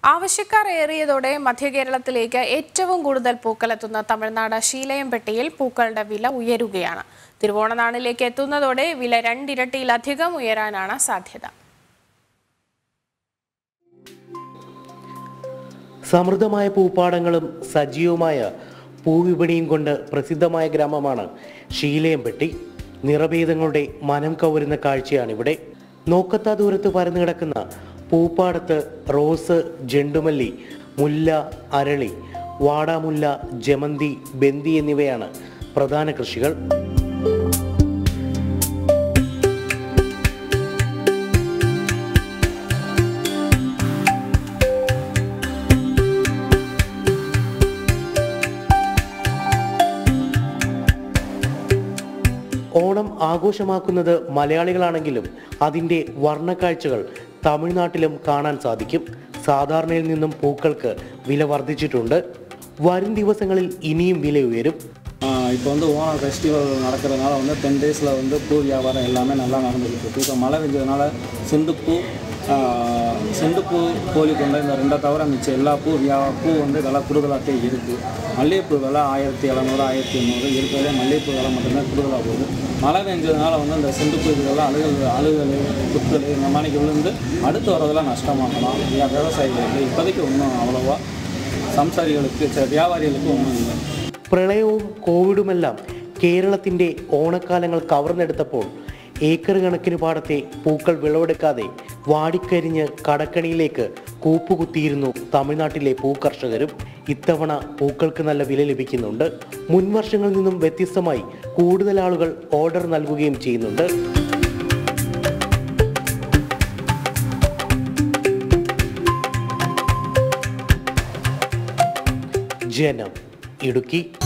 ആവശ്യക്കാർ ഏറിയതോടെ മധ്യകേരളത്തിലേക്ക് ഏറ്റവും കൂടുതൽ പൂക്കളെത്തുന്ന തമിഴ്നാട് ശീലയംപെട്ടിയിൽ പൂക്കളുടെ വില ഉയരുകയാണ് തിരുവോണനാളിലേക്ക് എത്തുന്നതോടെ വില രണ്ടിരട്ടിയിലധികം ഉയരാനാണ് സാധ്യത സമൃദ്ധമായ പൂപ്പാടങ്ങളും സജീവമായ പൂവിപണിയും കൊണ്ട് പ്രസിദ്ധമായ ഗ്രാമമാണ് ശീലയംപെട്ടി നിറഭേദങ്ങളുടെ മനം കവരുന്ന കാഴ്ചയാണിവിടെ നോക്കത്താ ദൂരത്ത് പരന്നു കിടക്കുന്ന പൂപ്പാടത്ത് റോസ് ജെണ്ടുമല്ലി മുല്ല അരളി വാടാമുല്ല ജമന്തി ബന്ദി എന്നിവയാണ് പ്രധാന കൃഷികൾ ഓണം ആഘോഷമാക്കുന്നത് മലയാളികളാണെങ്കിലും അതിൻ്റെ വർണ്ണക്കാഴ്ചകൾ തമിഴ്നാട്ടിലും കാണാൻ സാധിക്കും സാധാരണയിൽ നിന്നും പൂക്കൾക്ക് വില വർദ്ധിച്ചിട്ടുണ്ട് വരും ദിവസങ്ങളിൽ ഇനിയും വില ഉയരും இப்போ வந்து ஓணம் ஃபெஸ்டிவல் நடக்கிறதுனால வந்து டென் டேஸில் வந்து பூ வியாபாரம் எல்லாமே நல்லா நடந்துக்கிட்டு இருக்கு இப்போ மழை பெஞ்சதுனால செண்டுப்பூ ஆஹ், செண்டுப்பூ கோழி கொண்ட இந்த ரெண்டை தவிர மிச்சம் எல்லா பூ வியா பூ வந்து விலை கூடுதலாகவே இருக்குது மல்லிகைப்பூ விலை ஆயிரத்தி எழுநூறு ஆயிரத்தி எண்ணூறு இருக்கிறதே மல்லிகைப்பூ விலை மட்டும்தான் கூடுதலாக போகுது மழை பெஞ்சதுனால வந்து இந்த செண்டுப்பூ இதுக்கெல்லாம் அழுகல் அழுகல் புத்தல் இந்த மாதிரி விழுந்து அடுத்து வரதெல்லாம் நஷ்டமாகலாம் வியா- விவசாயிகளுக்கு இப்போதைக்கு ஒன்றும் அவ்வளோவா സംസാരികൾക്ക് ചെ- വ്യാപാരികൾക്ക് ഒന്നുമില്ല പ്രളയവും കോവിഡുമെല്ലാം കേരളത്തിന്റെ ഓണക്കാലങ്ങൾ കവർന്നെടുത്തപ്പോൾ ഏക്കർ കണക്കിന് പാടത്തെ പൂക്കൾ വിളവെടുക്കാതെ വാടിക്കരിഞ്ഞ് കടക്കണിയിലേക്ക് കൂപ്പുകുത്തിയിരുന്നു തമിഴ്നാട്ടിലെ പൂക്കർഷകരും ഇത്തവണ പൂക്കൾക്ക് നല്ല വില ലഭിക്കുന്നുണ്ട് മുൻ വർഷങ്ങളിൽ നിന്നും വ്യത്യസ്തമായി കൂടുതൽ ആളുകൾ ഓർഡർ നൽകുകയും ചെയ്യുന്നുണ്ട് ജനം ഇടുക്കി